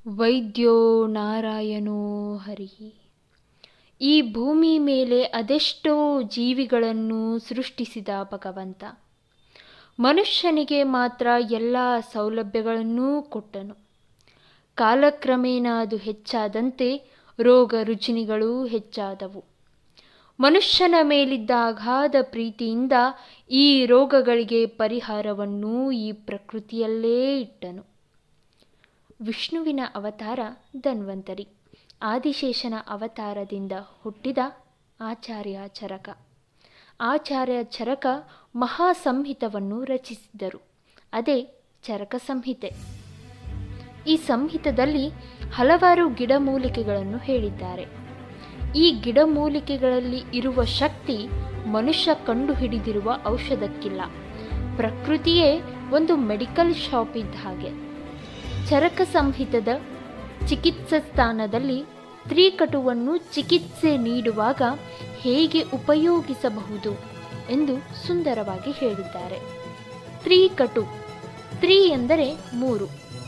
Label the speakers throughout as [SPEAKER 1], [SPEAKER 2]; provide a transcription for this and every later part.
[SPEAKER 1] ವೈದ್ಯೋ ನಾರಾಯಣೋ ಹರಿಃ ಈ ಭೂಮಿ ಮೇಲೆ ಅದೆಷ್ಟೋ ಜೀವಿಗಳನ್ನು ಸೃಷ್ಟಿಸಿದ ಭಗವಂತ ಮನುಷ್ಯನಿಗೆ ಮಾತ್ರ ಎಲ್ಲ ಸೌಲಭ್ಯಗಳನ್ನೂ ಕೊಟ್ಟನು ಕಾಲಕ್ರಮೇಣ ಅದು ಹೆಚ್ಚಾದಂತೆ ರೋಗ ರುಜಿನಿಗಳು ಹೆಚ್ಚಾದವು ಮನುಷ್ಯನ ಮೇಲಿದ್ದ ಅಗಾಧ ಪ್ರೀತಿಯಿಂದ ಈ ರೋಗಗಳಿಗೆ ಪರಿಹಾರವನ್ನು ಈ ಪ್ರಕೃತಿಯಲ್ಲೇ ಇಟ್ಟನು ವಿಷ್ಣುವಿನ ಅವತಾರ ಧನ್ವಂತರಿ ಆದಿಶೇಷನ ಅವತಾರದಿಂದ ಹುಟ್ಟಿದ ಆಚಾರ್ಯ ಚರಕ ಆಚಾರ್ಯ ಚರಕ ಮಹಾಸಂಹಿತವನ್ನು ರಚಿಸಿದರು ಅದೇ ಚರಕ ಸಂಹಿತೆ ಈ ಸಂಹಿತದಲ್ಲಿ ಹಲವಾರು ಗಿಡಮೂಲಿಕೆಗಳನ್ನು ಹೇಳಿದ್ದಾರೆ ಈ ಗಿಡಮೂಲಿಕೆಗಳಲ್ಲಿ ಇರುವ ಶಕ್ತಿ ಮನುಷ್ಯ ಕಂಡುಹಿಡಿದಿರುವ ಔಷಧಕ್ಕಿಲ್ಲ ಪ್ರಕೃತಿಯೇ ಒಂದು ಮೆಡಿಕಲ್ ಶಾಪ್ ಇದ್ದ ಹಾಗೆ ಚರಕ ಸಂಹಿತದ ಚಿಕಿತ್ಸಾ ಸ್ಥಾನದಲ್ಲಿ ತ್ರಿಕಟುವನ್ನು ಚಿಕಿತ್ಸೆ ನೀಡುವಾಗ ಹೇಗೆ ಉಪಯೋಗಿಸಬಹುದು ಎಂದು ಸುಂದರವಾಗಿ ಹೇಳಿದ್ದಾರೆ ತ್ರಿಕಟು ತ್ರಿ ಎಂದರೆ ಮೂರು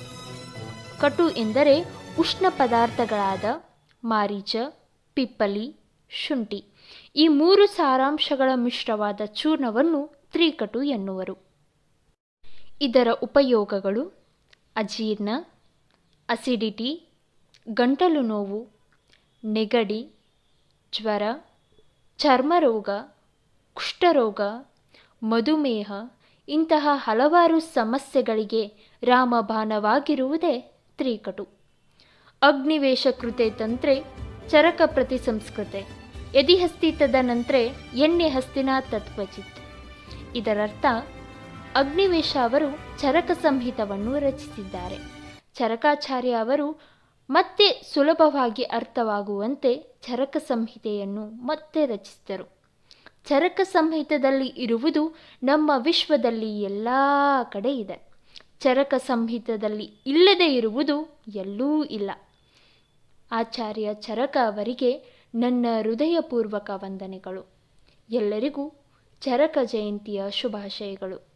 [SPEAKER 1] ಕಟು ಎಂದರೆ ಉಷ್ಣ ಪದಾರ್ಥಗಳಾದ ಮಾರೀಚ ಪಿಪ್ಪಲಿ ಶುಂಠಿ ಈ ಮೂರು ಸಾರಾಂಶಗಳ ಮಿಶ್ರವಾದ ಚೂರ್ಣವನ್ನು ತ್ರಿಕಟು ಎನ್ನುವರು ಇದರ ಉಪಯೋಗಗಳು ಅಜೀರ್ಣ ಅಸಿಡಿಟಿ ಗಂಟಲು ನೋವು ನೆಗಡಿ ಜ್ವರ ಚರ್ಮರೋಗ ಕುಷ್ಠರೋಗ ಮಧುಮೇಹ ಇಂತಹ ಹಲವಾರು ಸಮಸ್ಯೆಗಳಿಗೆ ರಾಮಬಾಣವಾಗಿರುವುದೇ ತ್ರಿಕಟು ಅಗ್ನಿವೇಶ ಕೃತೆ ತಂತ್ರೆ ಚರಕ ಪ್ರತಿ ಸಂಸ್ಕೃತೆ ಯದಿಹಸ್ತಿ ತದನಂತ್ರೆ ಎಣ್ಣೆ ಹಸ್ತಿನ ತತ್ವಚಿತ್ ಇದರರ್ಥ ಅಗ್ನಿವೇಶ ಅವರು ಚರಕ ಸಂಹಿತವನ್ನು ರಚಿಸಿದ್ದಾರೆ ಚರಕಾಚಾರ್ಯ ಅವರು ಮತ್ತೆ ಸುಲಭವಾಗಿ ಅರ್ಥವಾಗುವಂತೆ ಚರಕ ಸಂಹಿತೆಯನ್ನು ಮತ್ತೆ ರಚಿಸಿದರು ಚರಕ ಸಂಹಿತದಲ್ಲಿ ಇರುವುದು ನಮ್ಮ ವಿಶ್ವದಲ್ಲಿ ಎಲ್ಲ ಕಡೆ ಇದೆ ಚರಕ ಸಂಹಿತದಲ್ಲಿ ಇಲ್ಲದೆ ಇರುವುದು ಎಲ್ಲೂ ಇಲ್ಲ ಆಚಾರ್ಯ ಚರಕ ಅವರಿಗೆ ನನ್ನ ಹೃದಯಪೂರ್ವಕ ವಂದನೆಗಳು ಎಲ್ಲರಿಗೂ ಚರಕ ಜಯಂತಿಯ ಶುಭಾಶಯಗಳು